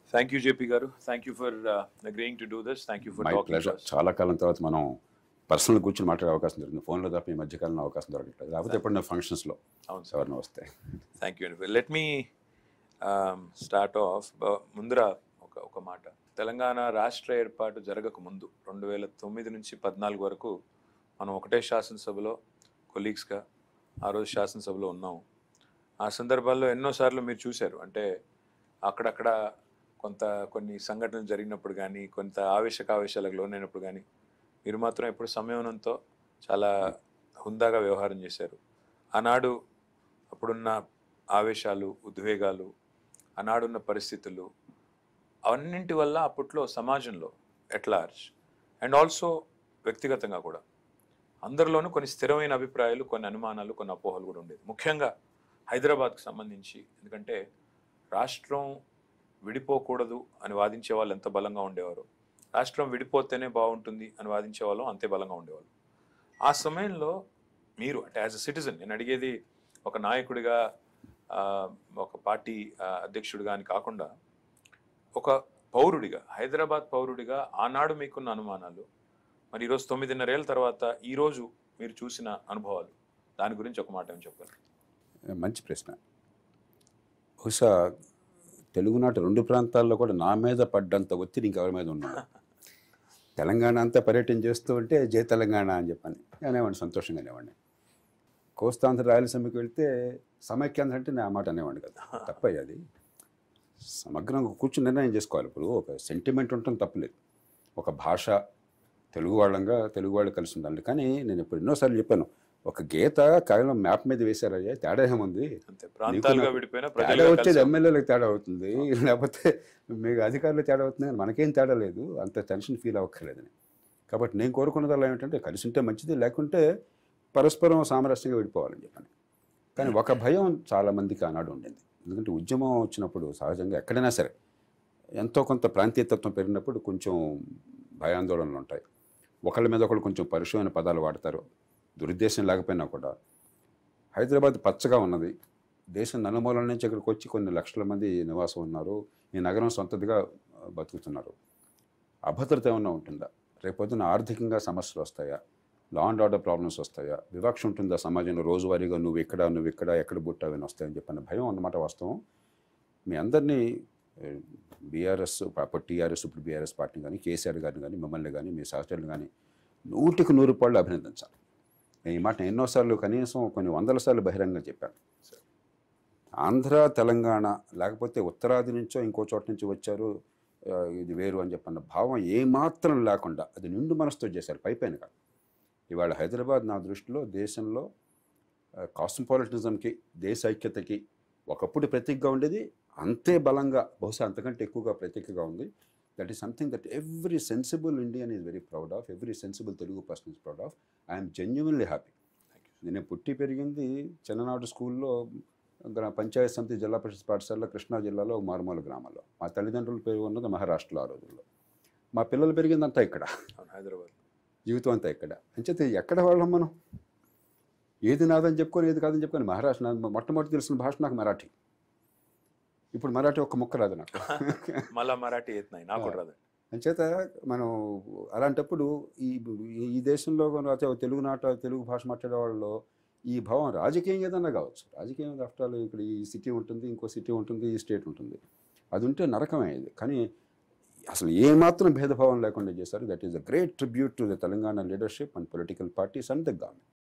thank you JP garu thank you for agreeing to do this thank you for my talking pleasure చాలా కాలం తర్వాత మనం personal కూర్చొని మాట్లాడే అవకాశం దొరికింది ఫోన్లో తప్ప ఈ మధ్యకాలంలో అవకాశం దొరకట్లేదు లేకపోతే ఎప్పుడైనా ఫంక్షన్స్లో అవును సార్ ఎవరిని వస్తే thank you let me start off ముందర ఒక ఒక మాట తెలంగాణ రాష్ట్ర ఏర్పాటు జరగక ముందు రెండు వేల తొమ్మిది నుంచి పద్నాలుగు వరకు మనం ఒకటే శాసనసభలో కొలీగ్స్గా ఆ రోజు శాసనసభలో ఉన్నాం ఆ సందర్భాల్లో ఎన్నోసార్లు మీరు చూశారు అంటే అక్కడక్కడ కొంత కొన్ని సంఘటనలు జరిగినప్పుడు కానీ కొంత ఆవేశకావేశాలకు లోనైనప్పుడు కానీ మీరు మాత్రం ఎప్పుడు సంయమనంతో చాలా హుందాగా వ్యవహారం చేశారు ఆనాడు అప్పుడున్న ఆవేశాలు ఉద్వేగాలు ఆనాడున్న పరిస్థితులు అవన్నింటి వల్ల అప్పట్లో సమాజంలో ఎట్ లార్జ్ అండ్ ఆల్సో వ్యక్తిగతంగా కూడా అందరిలోనూ కొన్ని స్థిరమైన అభిప్రాయాలు కొన్ని అనుమానాలు కొన్ని అపోహలు కూడా ఉండేది ముఖ్యంగా హైదరాబాద్కు సంబంధించి ఎందుకంటే రాష్ట్రం విడిపోకూడదు అని వాదించే వాళ్ళు ఎంత బలంగా ఉండేవారు రాష్ట్రం విడిపోతేనే బాగుంటుంది అని వాదించే వాళ్ళు అంతే బలంగా ఉండేవాళ్ళు ఆ సమయంలో మీరు అంటే యాజ్ అ సిటిజన్ నేను అడిగేది ఒక నాయకుడిగా ఆ, ఒక పార్టీ ఆ, అధ్యక్షుడిగా అని కాకుండా ఒక పౌరుడిగా హైదరాబాద్ పౌరుడిగా ఆనాడు మీకున్న అనుమానాలు మరి ఈరోజు తొమ్మిదిన్నరేళ్ళ తర్వాత ఈరోజు మీరు చూసిన అనుభవాలు దాని గురించి ఒక మాట ఏం చెప్పగలరు మంచి ప్రశ్న బహుశా తెలుగునాట రెండు ప్రాంతాల్లో కూడా నా మీద పడ్డంత ఒత్తిడి ఇంకెవరి మీద ఉన్నాడు తెలంగాణ అంతా పర్యటన చేస్తూ ఉంటే జయ తెలంగాణ అని చెప్పని అనేవాడిని సంతోషంగా అనేవాడిని కోస్తాంధ్ర రాయలసీమకి వెళ్తే సమైక్యాంధ్ర అంటే నా మాట అనేవాడిని కదా తప్పయ్య అది సమగ్రంగా కూర్చుని నిర్ణయం చేసుకోవాలి ఇప్పుడు ఒక సెంటిమెంట్ ఉండటం తప్పలేదు ఒక భాష తెలుగు వాళ్ళంగా తెలుగు వాళ్ళు కలిసి ఉండాలి కానీ నేను ఇప్పుడు ఎన్నోసార్లు చెప్పాను ఒక గీత కేవలం మ్యాప్ మీద వేశారయ్యా తేడా ఏముంది అంతే ప్రాంతాలుగా విడిపోయిన తేడా ప్రజలుగా వచ్చేది కలిసి ఎమ్మెల్యేలకు తేడా అవుతుంది లేకపోతే మీకు అధికారులు తేడా అవుతుంది కానీ మనకేం తేడా లేదు అంత టెన్షన్ ఫీల్ అవ్వక్కర్లేదని కాబట్టి నేను కోరుకున్నదల్లా ఏమిటంటే కలిసి ఉంటే మంచిది లేకుంటే పరస్పరం సామరస్యంగా విడిపోవాలని చెప్పని కానీ ఒక భయం చాలా మందికి ఆనాడు ఉండింది ఎందుకంటే ఉద్యమం వచ్చినప్పుడు సహజంగా ఎక్కడైనా సరే ఎంతో కొంత ప్రాంతీయతత్వం పెరిగినప్పుడు కొంచెం భయాందోళనలు ఉంటాయి ఒకళ్ళ మీద ఒకళ్ళు కొంచెం పరుషమైన పదాలు వాడతారు దురుద్దేశం లేకపోయినా కూడా హైదరాబాద్ పచ్చగా ఉన్నది దేశం నలుమూలల నుంచి ఇక్కడికి వచ్చి కొన్ని లక్షల మంది నివాసం ఉన్నారు ఈ నగరం సొంతదిగా ఆ, బతుకుతున్నారు అభద్రత ఏమన్నా ఉంటుందా రేపొద్దున ఆర్థికంగా సమస్యలు వస్తాయా లా అండ్ ఆర్డర్ ప్రాబ్లమ్స్ వస్తాయా వివక్ష ఉంటుందా సమాజంలో రోజువారీగా నువ్వు ఇక్కడ నువ్వు ఇక్కడ ఎక్కడ పుట్టావని వస్తాయని చెప్పిన భయం అన్నమాట వాస్తవం మీ అందరినీ బీఆర్ఎస్ అప్పుడు టీఆర్ఎస్ ఇప్పుడు బీఆర్ఎస్ పార్టీ కానీ కేసీఆర్ గారిని కానీ మిమ్మల్ని కానీ మీ సహచరులు కానీ నూటికి నూరు పాళ్ళు అభినందించాలి నేను ఈ మాట నేను ఎన్నోసార్లు కనీసం కొన్ని వందల సార్లు బహిరంగంగా చెప్పాను ఆంధ్ర తెలంగాణ లేకపోతే ఉత్తరాది నుంచో ఇంకో చోట నుంచి వచ్చారు ఆ, ఇది వేరు అని చెప్పన్న భావం ఏమాత్రం లేకుండా అది నిండు మనసుతో చేశారు పైపైన కాదు ఇవాళ హైదరాబాద్ నా దృష్టిలో దేశంలో కాస్మోపాలిటిజంకి దేశ ఐక్యతకి ఒకప్పుడు ప్రతీకగా ఉండేది అంతే బలంగా బహుశా అంతకంటే ఎక్కువగా ప్రతీకగా ఉంది that is something that every sensible Indian is very proud of every sensible Telugu person is proud of I'm genuinely happy నేను పుట్టి పెరిగింది చిన్ననాడు స్కూల్లో గ్రా- పంచాయత్ సమితి జిల్లా పరిషత్ పాఠశాలలో కృష్ణా జిల్లాలో ఒక మారుమూల గ్రామంలో మా తల్లిదండ్రులు పేరు ఉన్నది మహారాష్ట్రలో ఆ రోజుల్లో మా పిల్లలు పెరిగిందంతా ఇక్కడ అవును, హైదరాబాద్ జీవితం అంతా ఇక్కడ అంచేతే ఎక్కడ వాళ్ళం మనం ఏది నాదని చెప్పుకొని ఏది కాదని చెప్పుకొని మహారాష్ట్ర నా- మొట్టమొదటి తెలిసిన భాష నాకు మరాఠీ ఇప్పుడు మరాఠీ ఒక్క ముక్క రాదు నాకు మళ్ళా మరాఠీ ఎత్తున్నాయి నాకు కూడా రాదు అంచేత మనం అలాంటప్పుడు ఈ ఈ దేశంలో లేకపోతే తెలుగు నాట తెలుగు భాష మాట్లాడే వాళ్ళలో ఈ భావం రాజకీయం ఏదన్నా కావచ్చు రాజకీయం ఆఫ్టర్ ఆల్ ఇక్కడ ఈ సిటీ ఉంటుంది ఇంకో సిటీ ఉంటుంది ఈ స్టేట్ ఉంటుంది అది ఉంటే నరకమే ఇది కానీ అసలు ఏమాత్రం భేదభావం లేకుండా చేశారు that is a great tribute to the Telangana leadership and political parties and the government